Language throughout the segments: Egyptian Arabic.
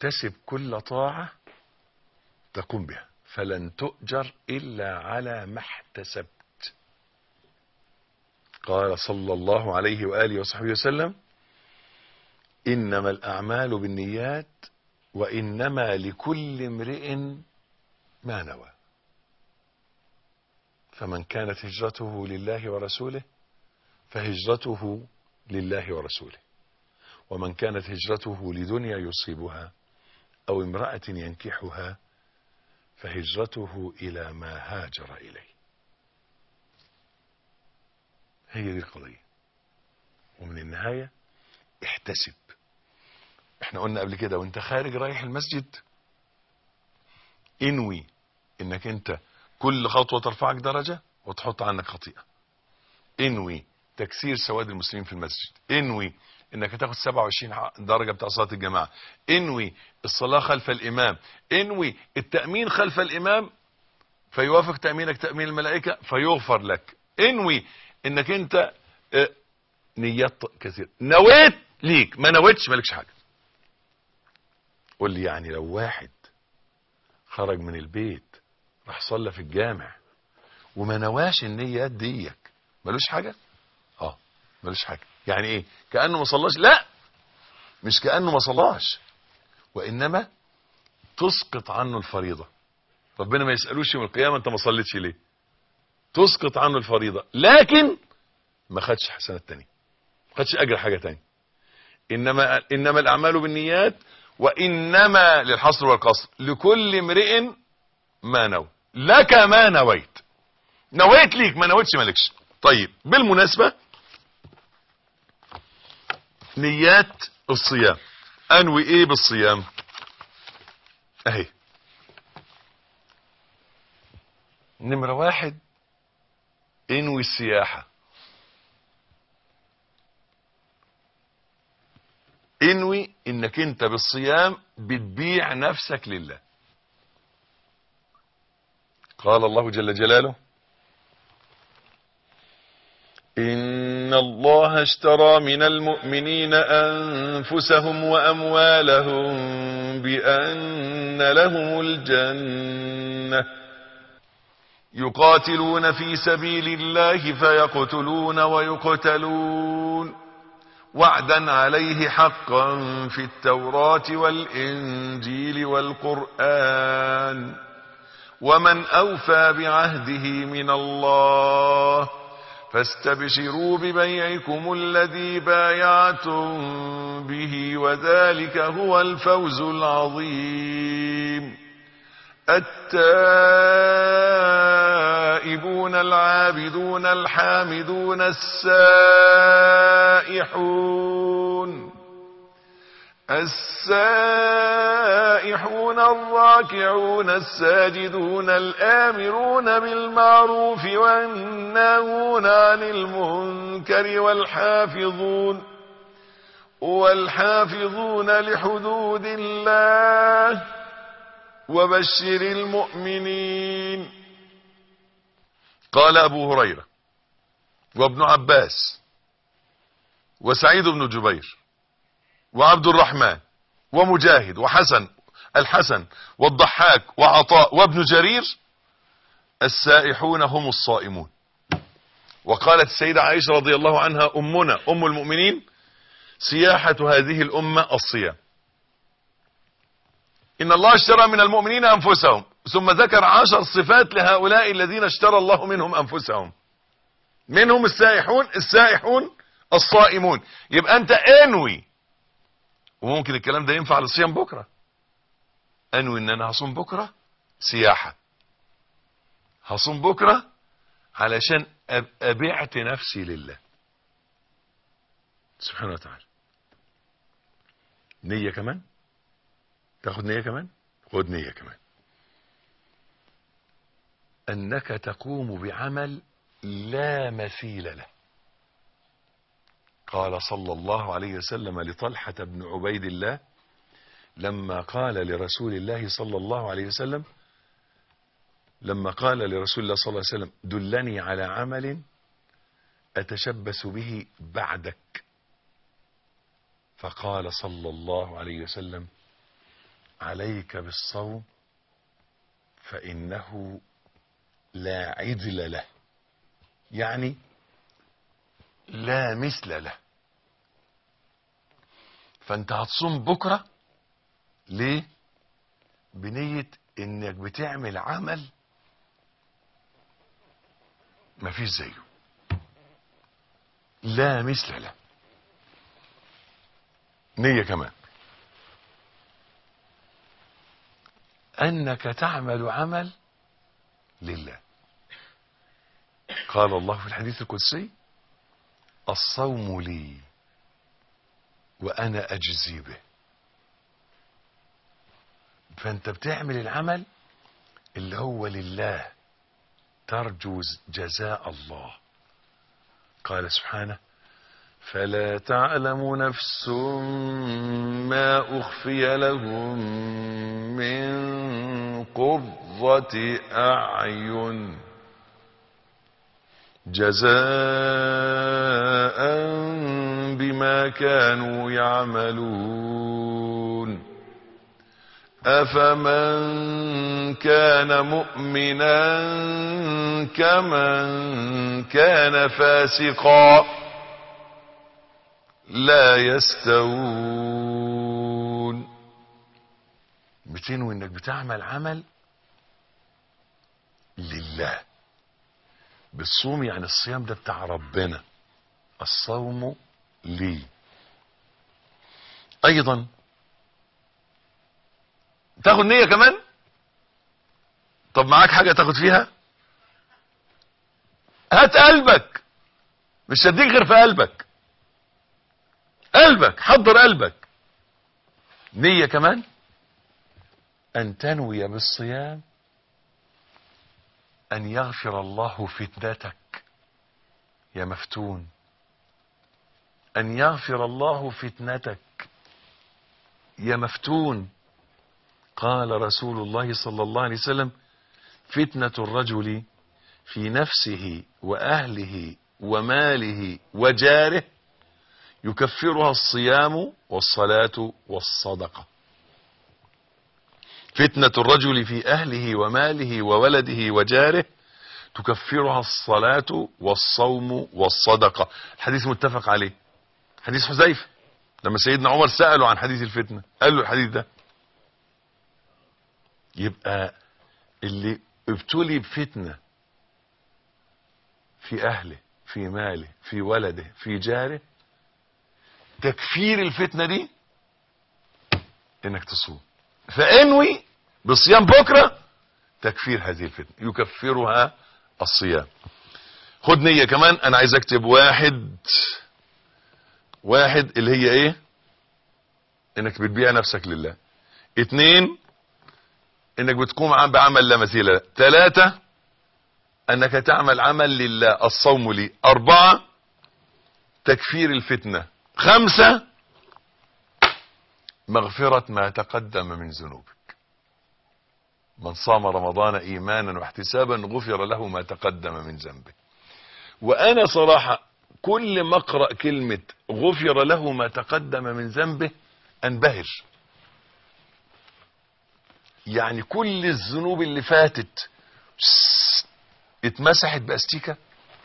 احتسب كل طاعة تقوم بها فلن تؤجر إلا على ما احتسبت قال صلى الله عليه وآله وصحبه وسلم إنما الأعمال بالنيات وإنما لكل امرئ ما نوى فمن كانت هجرته لله ورسوله فهجرته لله ورسوله ومن كانت هجرته لدنيا يصيبها أو امرأة ينكحها فهجرته إلى ما هاجر إليه هي دي القضية ومن النهاية احتسب احنا قلنا قبل كده وانت خارج رايح المسجد انوي انك انت كل خطوة ترفعك درجة وتحط عنك خطيئة انوي تكسير سواد المسلمين في المسجد انوي انك هتاخد 27 درجة بتاع صلاة الجماعة انوي الصلاة خلف الامام انوي التأمين خلف الامام فيوافق تأمينك تأمين الملائكة فيغفر لك انوي انك انت اه نيات كثير نويت ليك ما نويتش مالكش حاجة قول لي يعني لو واحد خرج من البيت راح صلى في الجامع وما نواش النيات ديك ملوش حاجة اه ملوش حاجة يعني ايه كأنه ما صلاش لا مش كأنه ما صلاش وإنما تسقط عنه الفريضة ربنا ما يسألوش يوم القيامة انت ما صليتش ليه تسقط عنه الفريضة لكن ما خدش حسنات تانية ما خدش أجر حاجة تانية إنما, إنما الأعمال بالنيات وإنما للحصر والقصر لكل امرئ ما نوى لك ما نويت نويت ليك ما نويتش مالكش طيب بالمناسبة نيات الصيام انوي ايه بالصيام اهي نمرة واحد انوي السياحة انوي انك انت بالصيام بتبيع نفسك لله قال الله جل جلاله إن الله اشترى من المؤمنين أنفسهم وأموالهم بأن لهم الجنة يقاتلون في سبيل الله فيقتلون ويقتلون وعدا عليه حقا في التوراة والإنجيل والقرآن ومن أوفى بعهده من الله فاستبشروا ببيعكم الذي بايعتم به وذلك هو الفوز العظيم التائبون العابدون الحامدون السائحون السائحون الراكعون الساجدون الآمرون بالمعروف والناهون عن المنكر والحافظون والحافظون لحدود الله وبشر المؤمنين قال أبو هريرة وابن عباس وسعيد بن جبير وعبد الرحمن ومجاهد وحسن الحسن والضحاك وعطاء وابن جرير السائحون هم الصائمون وقالت السيدة عائشة رضي الله عنها أمنا أم المؤمنين سياحة هذه الأمة الصيام إن الله اشترى من المؤمنين أنفسهم ثم ذكر عشر صفات لهؤلاء الذين اشترى الله منهم أنفسهم منهم السائحون السائحون الصائمون يبقى أنت انوي وممكن الكلام ده ينفع للصيام بكرة انوي ان انا هصوم بكرة سياحة هصوم بكرة علشان ابقى بعت نفسي لله سبحانه وتعالى نية كمان تاخد نية كمان خد نية كمان انك تقوم بعمل لا مثيل له قال صلى الله عليه وسلم لطلحة بن عبيد الله لما قال لرسول الله صلى الله عليه وسلم لما قال لرسول الله صلى الله عليه وسلم دلني على عمل أتشبث به بعدك فقال صلى الله عليه وسلم عليك بالصوم فإنه لا عدل له يعني لا مثل له فانت هتصوم بكرة ليه بنية انك بتعمل عمل مفيش زيه لا مثل له نية كمان انك تعمل عمل لله قال الله في الحديث القدسي الصوم لي وانا اجزي به فانت بتعمل العمل اللي هو لله ترجو جزاء الله قال سبحانه فلا تعلم نفس ما اخفي لهم من قرة اعين جزاء بما كانوا يعملون افمن كان مؤمنا كمن كان فاسقا لا يستوون بتنوي انك بتعمل عمل لله بالصوم يعني الصيام ده بتاع ربنا الصوم لي ايضا تاخد نية كمان طب معاك حاجة تاخد فيها هات قلبك مش هديك غير في قلبك قلبك حضر قلبك نية كمان ان تنوي بالصيام ان يغفر الله فتنتك يا مفتون ان يغفر الله فتنتك يا مفتون قال رسول الله صلى الله عليه وسلم فتنة الرجل في نفسه واهله وماله وجاره يكفرها الصيام والصلاة والصدقة فتنة الرجل في أهله وماله وولده وجاره تكفرها الصلاة والصوم والصدقة الحديث متفق عليه حديث حذيفة لما سيدنا عمر سأله عن حديث الفتنة قال له الحديث ده يبقى اللي ابتلي بفتنة في أهله في ماله في ولده في جاره تكفير الفتنة دي انك تصوم فانوي بصيام بكرة تكفير هذه الفتنة يكفرها الصيام خد نية كمان انا عايز اكتب واحد واحد اللي هي ايه انك بتبيع نفسك لله اتنين انك بتقوم عم بعمل لا مثيل له ثلاثة انك تعمل عمل لله الصوم لي اربعة تكفير الفتنة خمسة مغفرة ما تقدم من ذنوبك من صام رمضان ايمانا واحتسابا غفر له ما تقدم من ذنبه وانا صراحة كل ما اقرأ كلمة غفر له ما تقدم من ذنبه انبهر يعني كل الذنوب اللي فاتت اتمسحت باستيكة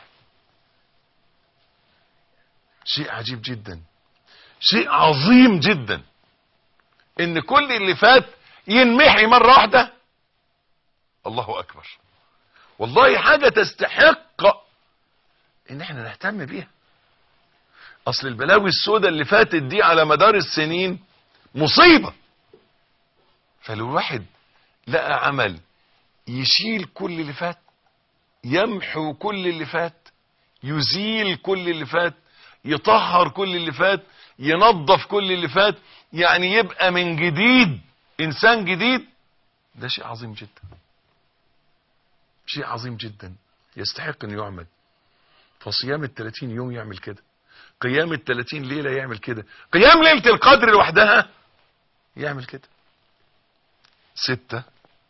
شيء عجيب جدا شيء عظيم جدا ان كل اللي فات ينمحي مرة واحدة الله اكبر والله حاجة تستحق ان احنا نهتم بيها اصل البلاوي السوداء اللي فاتت دي على مدار السنين مصيبة فلو الواحد لقى عمل يشيل كل اللي فات يمحو كل اللي فات يزيل كل اللي فات يطهر كل اللي فات ينظف كل اللي فات يعني يبقى من جديد انسان جديد ده شيء عظيم جدا شيء عظيم جدا يستحق انه يعمل فصيام ال 30 يوم يعمل كده قيام ال 30 ليله يعمل كده قيام ليله القدر لوحدها يعمل كده ستة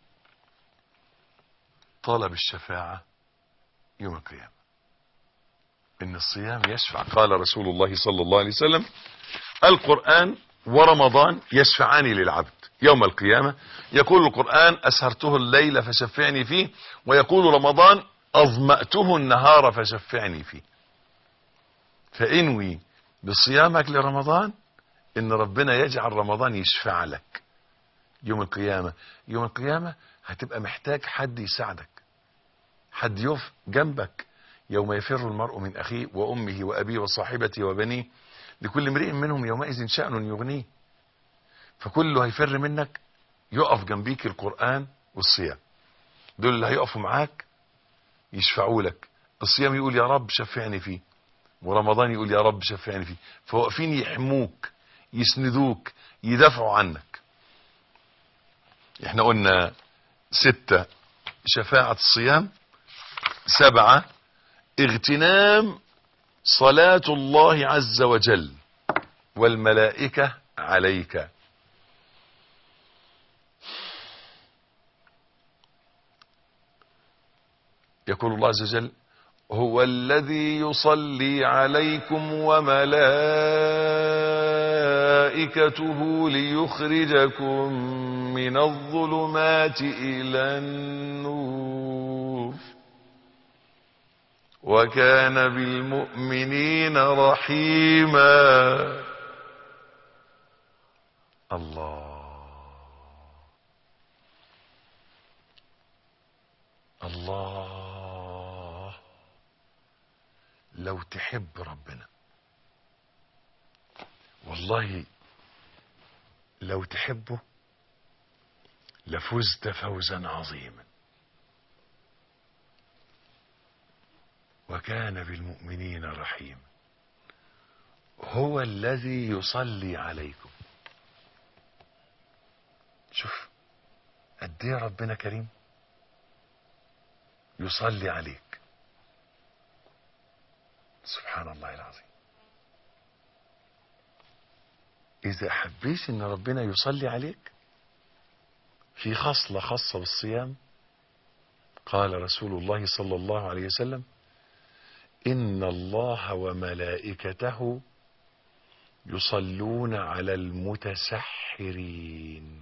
طلب الشفاعة يوم القيامة ان الصيام يشفع قال رسول الله صلى الله عليه وسلم القرآن ورمضان يشفعان للعبد يوم القيامة يقول القرآن أسهرته الليل فشفعني فيه ويقول رمضان أظمأته النهار فشفعني فيه فانوي بصيامك لرمضان ان ربنا يجعل رمضان يشفع لك يوم القيامة يوم القيامة هتبقى محتاج حد يساعدك حد يقف جنبك يوم يفر المرء من أخيه وأمه وأبيه وصاحبته وبنيه لكل امرئ منهم يومئذ شأن يغنيه فكله هيفر منك يقف جنبيك القرآن والصيام دول اللي هيقفوا معاك يشفعوا لك الصيام يقول يا رب شفعني فيه ورمضان يقول يا رب شفعني فيه فواقفين يحموك يسندوك يدافعوا عنك احنا قلنا ستة شفاعة الصيام سبعة اغتنام صلاة الله عز وجل والملائكة عليك يقول الله عز وجل هو الذي يصلي عليكم وملائكته ليخرجكم من الظلمات إلى النور وكان بالمؤمنين رحيما الله الله لو تحب ربنا والله لو تحبه لفزت فوزا عظيما وكان بالمؤمنين رحيما هو الذي يصلي عليكم شوف قد ايه ربنا كريم يصلي عليك سبحان الله العظيم إذا حبيت إن ربنا يصلي عليك في خصلة خاصة بالصيام قال رسول الله صلى الله عليه وسلم إن الله وملائكته يصلون على المتسحرين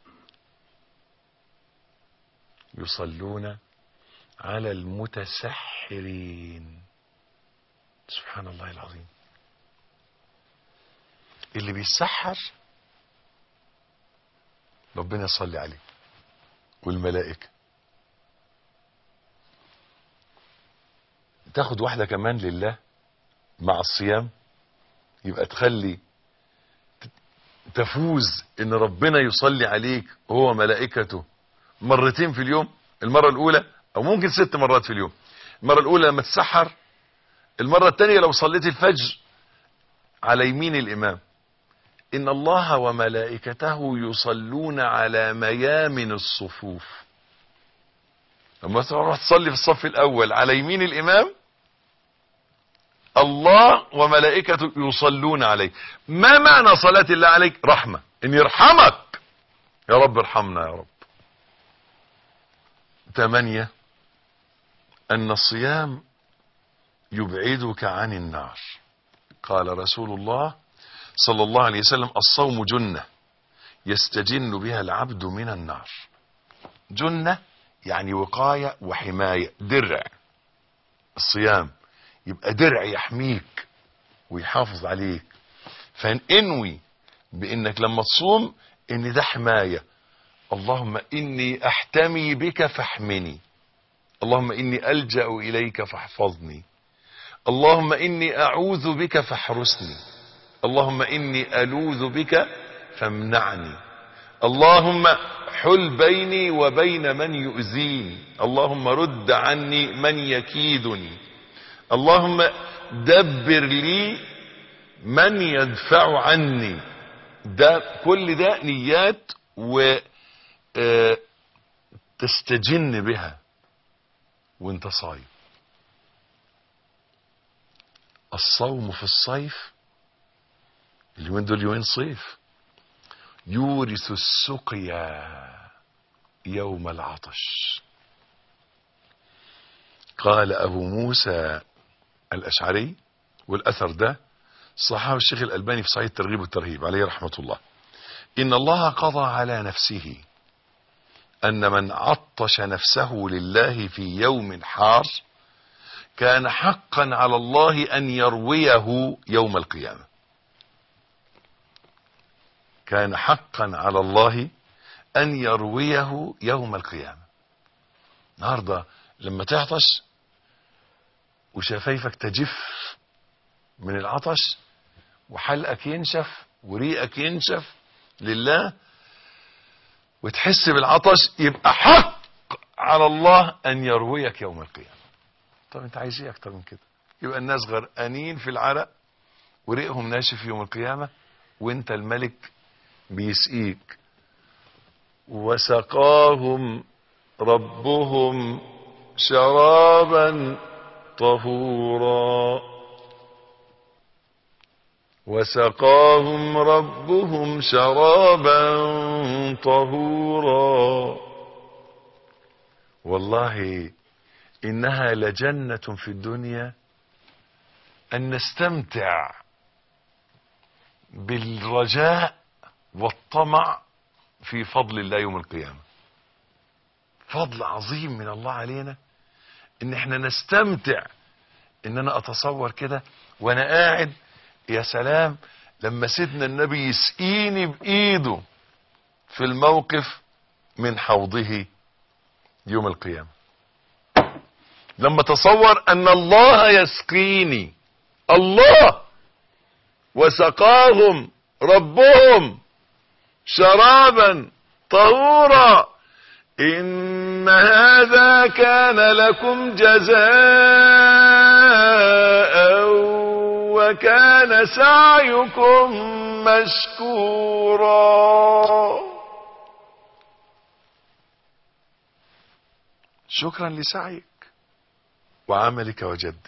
يصلون على المتسحرين سبحان الله العظيم اللي بيسحر ربنا يصلي عليه والملائكة تاخد واحدة كمان لله مع الصيام يبقى تخلي تفوز ان ربنا يصلي عليك هو ملائكته مرتين في اليوم المرة الاولى او ممكن ست مرات في اليوم المرة الاولى لما تسحر المرة الثانية لو صليت الفجر على يمين الامام ان الله وملائكته يصلون على ميامن الصفوف لما تروح تصلي في الصف الاول على يمين الامام الله وملائكته يصلون عليك ما معنى صلاة الله عليك رحمة ان يرحمك يا رب ارحمنا يا رب ثمانية ان الصيام يبعدك عن النار قال رسول الله صلى الله عليه وسلم الصوم جنة يستجن بها العبد من النار جنة يعني وقاية وحماية درع الصيام يبقى درع يحميك ويحافظ عليك فانوي بانك لما تصوم ان ده حماية اللهم اني احتمي بك فاحمني اللهم اني الجأ اليك فاحفظني اللهم اني اعوذ بك فاحرسني اللهم اني الوذ بك فامنعني اللهم حل بيني وبين من يؤذيني اللهم رد عني من يكيدني اللهم دبر لي من يدفع عني ده كل ده نيات و آه، تستجن بها وانت صايم الصوم في الصيف اليومين دول يومين صيف يورث السقيا يوم العطش قال ابو موسى الاشعري والاثر ده صححه الشيخ الالباني في صحيح الترغيب والترهيب عليه رحمه الله إن الله قضى على نفسه أن من عطش نفسه لله في يوم حار كان حقا على الله أن يرويه يوم القيامة كان حقا على الله أن يرويه يوم القيامة النهاردة لما تعطش وشفايفك تجف من العطش وحلقك ينشف وريقك ينشف لله وتحس بالعطش يبقى حق على الله ان يرويك يوم القيامة طب انت عايز ايه اكتر من كده يبقى الناس غرقانين في العرق وريقهم ناشف يوم القيامة وانت الملك بيسقيك وسقاهم ربهم شرابا طهورا وسقاهم ربهم شرابا طهورا والله انها لجنة في الدنيا ان نستمتع بالرجاء والطمع في فضل الله يوم القيامة فضل عظيم من الله علينا ان احنا نستمتع ان انا اتصور كده وانا قاعد يا سلام لما سيدنا النبي يسقيني بايده في الموقف من حوضه يوم القيامة لما تصور ان الله يسقيني الله وسقاهم ربهم شرابا طهورا ان هذا كان لكم جزاء وكان سعيكم مشكورا شكرا لسعيك وعملك وجدك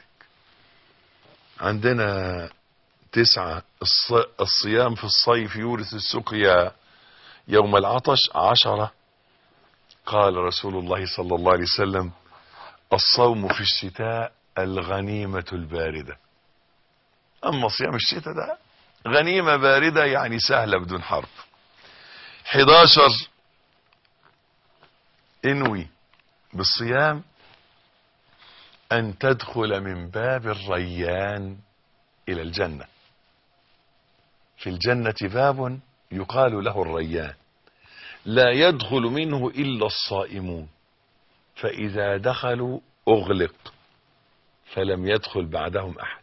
عندنا تسعة الص- الصيام في الصيف يورث السقيا يوم العطش عشرة قال رسول الله صلى الله عليه وسلم الصوم في الشتاء الغنيمة الباردة أما صيام الشتاء ده غنيمة باردة يعني سهلة بدون حرب 11 انوي بالصيام أن تدخل من باب الريان إلى الجنة في الجنة باب يقال له الريان لا يدخل منه إلا الصائمون فإذا دخلوا أغلق فلم يدخل بعدهم أحد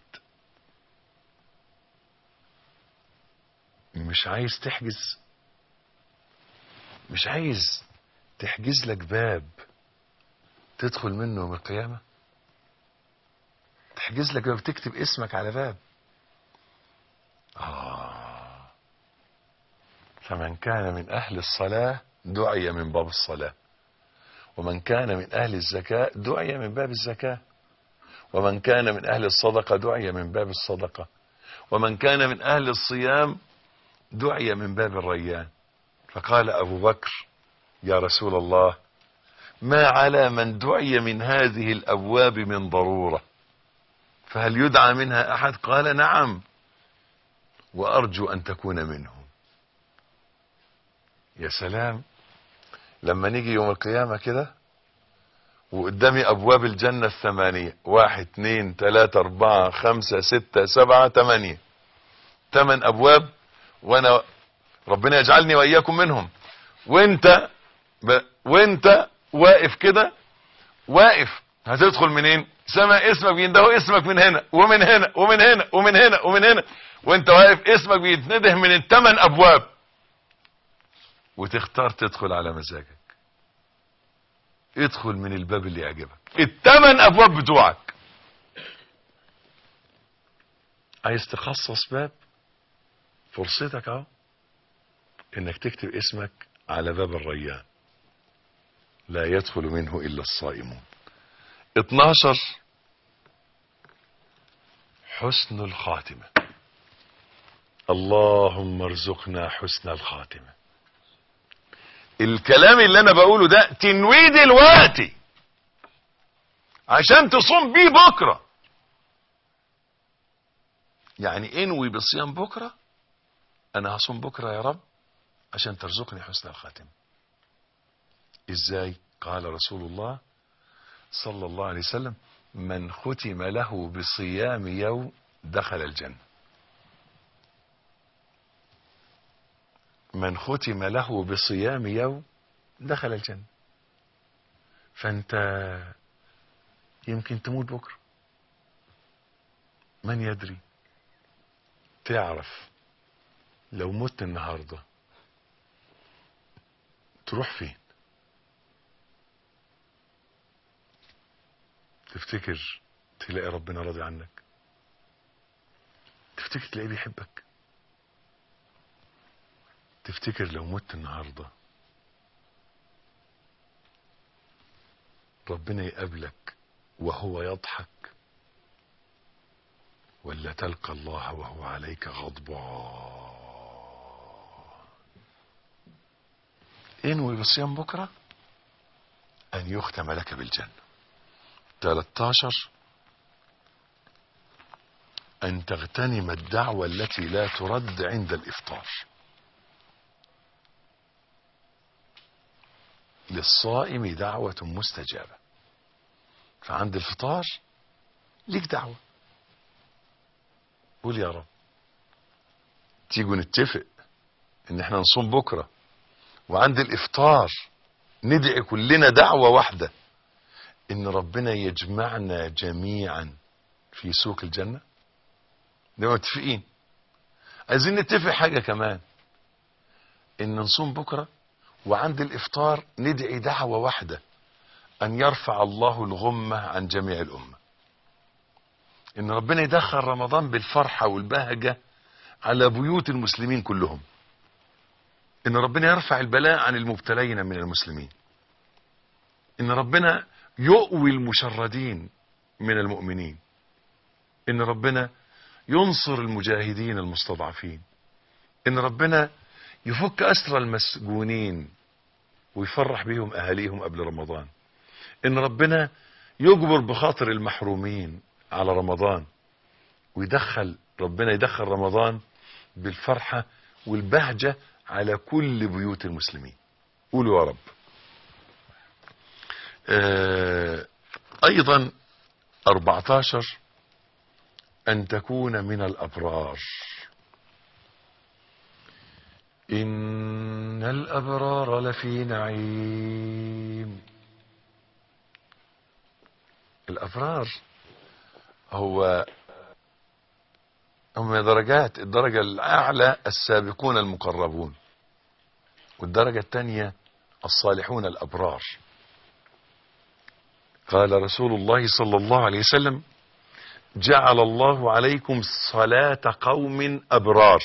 مش عايز تحجز مش عايز تحجز لك باب تدخل منه يوم القيامة تحجز لك باب تكتب اسمك على باب آه فمن كان من أهل الصلاة دعي من باب الصلاة ومن كان من أهل الزكاة دعي من باب الزكاة ومن كان من أهل الصدقة دعي من باب الصدقة ومن كان من أهل الصيام دعي من باب الريان فقال أبو بكر يا رسول الله ما على من دعي من هذه الأبواب من ضرورة فهل يدعى منها أحد قال نعم وأرجو أن تكون منهم يا سلام لما نيجي يوم القيامة كده وقدامي أبواب الجنة الثمانية واحد اتنين تلاتة أربعة خمسة ستة سبعة تمانية تمن أبواب وأنا ربنا يجعلني وإياكم منهم وأنت ب... وأنت واقف كده واقف هتدخل منين سمع اسمك بينده اسمك من هنا ومن هنا ومن هنا ومن هنا ومن هنا وانت واقف اسمك بيتنده من الثمان ابواب وتختار تدخل على مزاجك ادخل من الباب اللي يعجبك الثمان ابواب بتوعك عايز تخصص باب فرصتك اهو انك تكتب اسمك على باب الريان لا يدخل منه الا الصائمون 12 حسن الخاتمة اللهم ارزقنا حسن الخاتمة الكلام اللي انا بقوله ده تنويه دلوقتي عشان تصوم بيه بكرة يعني انوي بصيام بكرة انا هصوم بكرة يا رب عشان ترزقني حسن الخاتم ازاي قال رسول الله صلى الله عليه وسلم من ختم له بصيام يوم دخل الجنة من ختم له بصيام يوم دخل الجنة فانت يمكن تموت بكرة من يدري تعرف لو مت النهاردة تروح فين تفتكر تلاقي ربنا راضي عنك تفتكر تلاقيه بيحبك تفتكر لو مت النهارده ربنا يقابلك وهو يضحك ولا تلقى الله وهو عليك غضبان انوي بصيام بكرة ان يختم لك بالجنة 13 ان تغتنم الدعوة التي لا ترد عند الافطار للصائم دعوة مستجابة فعند الفطار ليك دعوة قول يا رب تيجوا نتفق ان احنا نصوم بكرة وعند الافطار ندعي كلنا دعوة واحدة ان ربنا يجمعنا جميعا في سوق الجنة ده متفقين عايزين نتفق حاجة كمان ان نصوم بكرة وعند الافطار ندعي دعوة واحدة ان يرفع الله الغمة عن جميع الامة ان ربنا يدخل رمضان بالفرحة والبهجة على بيوت المسلمين كلهم ان ربنا يرفع البلاء عن المبتلين من المسلمين ان ربنا يؤوي المشردين من المؤمنين ان ربنا ينصر المجاهدين المستضعفين ان ربنا يفك اسر المسجونين ويفرح بيهم اهاليهم قبل رمضان ان ربنا يجبر بخاطر المحرومين على رمضان ويدخل ربنا يدخل رمضان بالفرحة والبهجة على كل بيوت المسلمين قولوا يا رب آه ايضا 14 ان تكون من الابرار ان الابرار لفي نعيم الابرار هو هم درجات الدرجة الأعلى السابقون المقربون والدرجة الثانية الصالحون الأبرار قال رسول الله صلى الله عليه وسلم جعل الله عليكم صلاة قوم أبرار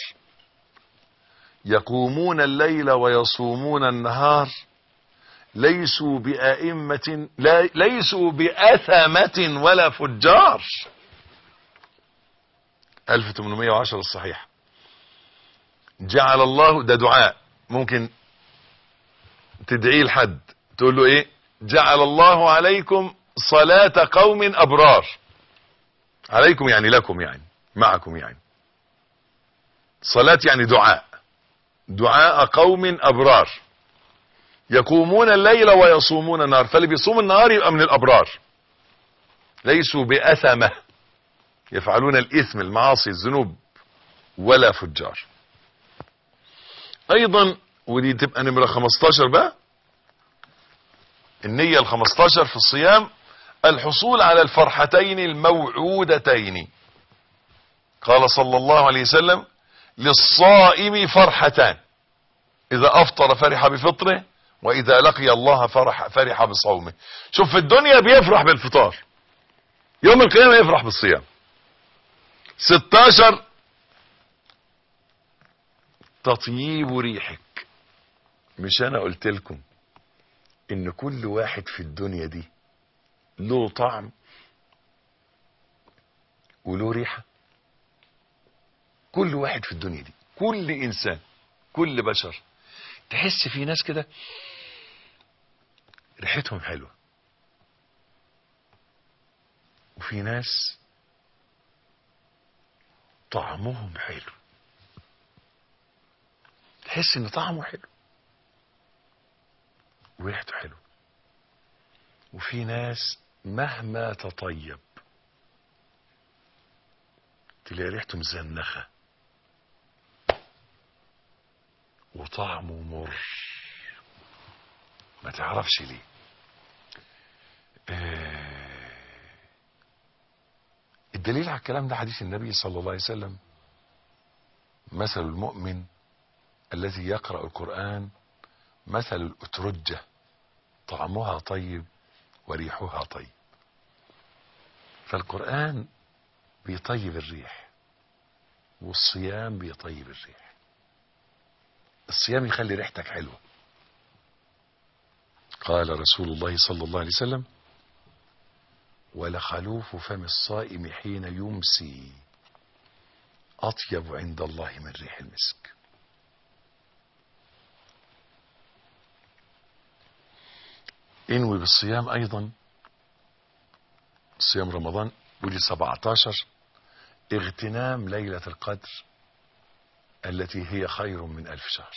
يقومون الليل ويصومون النهار ليسوا بأئمة لا ليسوا بأثمة ولا فجار 1810 الصحيح جعل الله ده دعاء ممكن تدعيه لحد تقول له ايه جعل الله عليكم صلاة قوم ابرار عليكم يعني لكم يعني معكم يعني صلاة يعني دعاء دعاء قوم ابرار يقومون الليل ويصومون النهار فاللي بيصوم النهار يبقى من الابرار ليسوا باثمه يفعلون الاثم المعاصي الذنوب ولا فجار ايضا ودي تبقى نمرة 15 بقى النية ال 15 في الصيام الحصول على الفرحتين الموعودتين قال صلى الله عليه وسلم للصائم فرحتان اذا افطر فرح بفطره واذا لقي الله فرح فرح بصومه شوف في الدنيا بيفرح بالفطار يوم القيامة يفرح بالصيام 16 تطييب ريحك مش انا قلت لكم ان كل واحد في الدنيا دي له طعم وله ريحة كل واحد في الدنيا دي كل انسان كل بشر تحس في ناس كده ريحتهم حلوة وفي ناس طعمهم حلو تحس ان طعمه حلو وريحته حلو وفي ناس مهما تطيب تلاقي ريحته مزنخة وطعمه مر ما تعرفش ليه آه، الدليل على الكلام ده حديث النبي صلى الله عليه وسلم مثل المؤمن الذي يقرأ القرآن مثل الأترجة طعمها طيب وريحها طيب فالقرآن بيطيب الريح والصيام بيطيب الريح الصيام يخلي ريحتك حلوة قال رسول الله صلى الله عليه وسلم ولخلوف فم الصائم حين يمسي أطيب عند الله من ريح المسك انوي بالصيام أيضا صيام رمضان ودي 17 اغتنام ليلة القدر التي هي خير من ألف شهر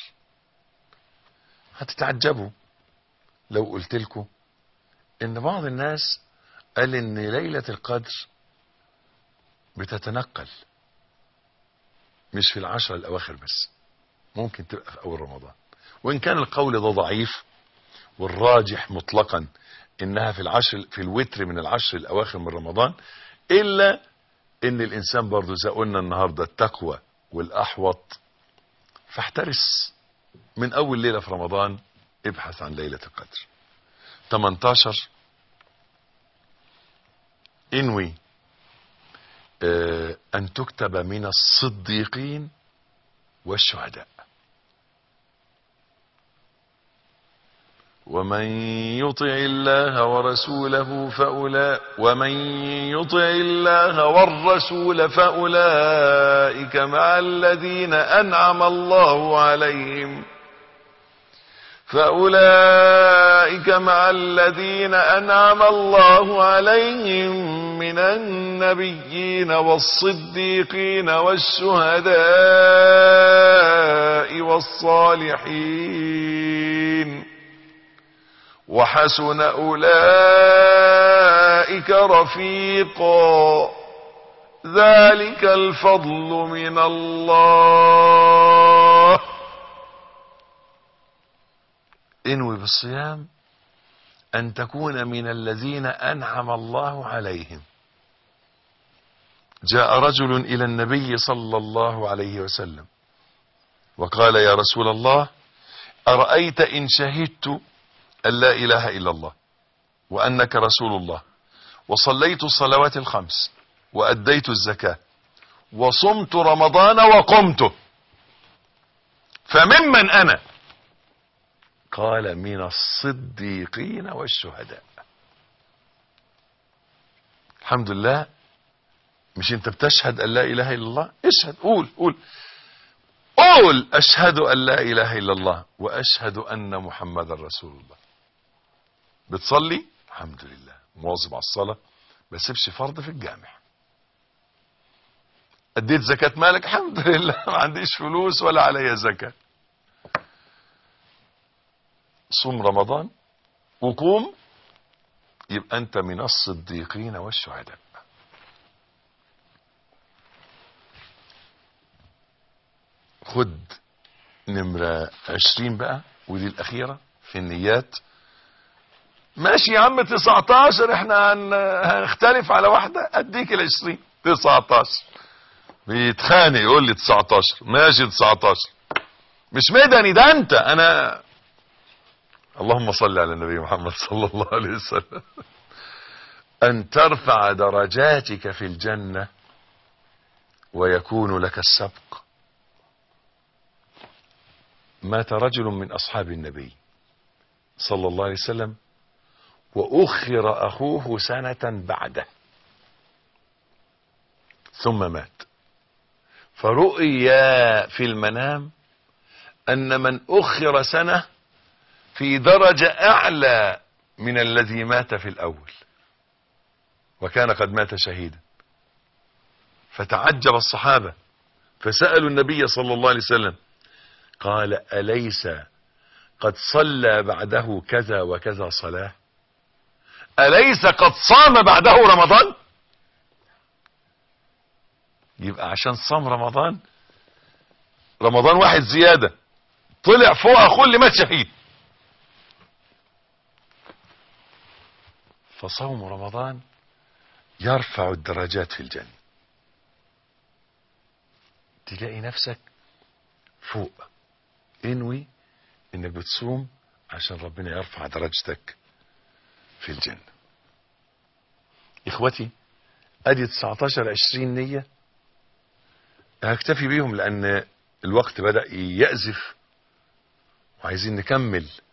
هتتعجبوا لو قلت لكم ان بعض الناس قال ان ليلة القدر بتتنقل مش في العشرة الاواخر بس ممكن تبقى في اول رمضان وان كان القول ده ضعيف والراجح مطلقا انها في العشر في الوتر من العشر الاواخر من رمضان الا ان الانسان برضو زي قلنا النهارده التقوى والاحوط فاحترس من اول ليله في رمضان ابحث عن ليله القدر 18 انوي آه ان تكتب من الصديقين والشهداء ومن يطع الله ورسوله فأولئك ومن يطع الله والرسول فأولئك مع الذين أنعم الله عليهم فأولئك مع الذين أنعم الله عليهم من النبيين والصديقين والشهداء والصالحين وحسن أولئك رفيقا ذلك الفضل من الله انوي بالصيام أن تكون من الذين أنعم الله عليهم جاء رجل إلى النبي صلى الله عليه وسلم وقال يا رسول الله أرأيت إن شهدت أن لا إله إلا الله وأنك رسول الله وصليت الصلوات الخمس وأديت الزكاة وصمت رمضان وقمته فممن أنا قال من الصديقين والشهداء الحمد لله مش انت بتشهد ان لا اله الا الله اشهد قول قول قول اشهد ان لا اله الا الله واشهد ان محمد رسول الله بتصلي الحمد لله مواظب على الصلاة ما سيبش فرض في الجامع اديت زكاة مالك الحمد لله ما عنديش فلوس ولا عليا زكاة صوم رمضان وقوم يبقى انت من الصديقين والشهداء خد نمرة عشرين بقى ودي الأخيرة في النيات ماشي يا عم 19 احنا هن... هنختلف على واحدة اديك ال 20 19 بيتخانق يقول لي 19 ماشي 19 مش مدني ده انت انا اللهم صل على النبي محمد صلى الله عليه وسلم ان ترفع درجاتك في الجنة ويكون لك السبق مات رجل من اصحاب النبي صلى الله عليه وسلم واخر اخوه سنة بعده ثم مات فرؤيا في المنام ان من اخر سنة في درجة اعلى من الذي مات في الاول وكان قد مات شهيدا فتعجب الصحابة فسألوا النبي صلى الله عليه وسلم قال أليس قد صلى بعده كذا وكذا صلاة أليس قد صام بعده رمضان يبقى عشان صام رمضان رمضان واحد زيادة طلع فوق أخوه اللي مات شهيد فصوم رمضان يرفع الدرجات في الجنة تلاقي نفسك فوق انوي انك بتصوم عشان ربنا يرفع درجتك في الجنة اخوتي ادي 19 20 نية هكتفي بيهم لان الوقت بدأ يأزف وعايزين نكمل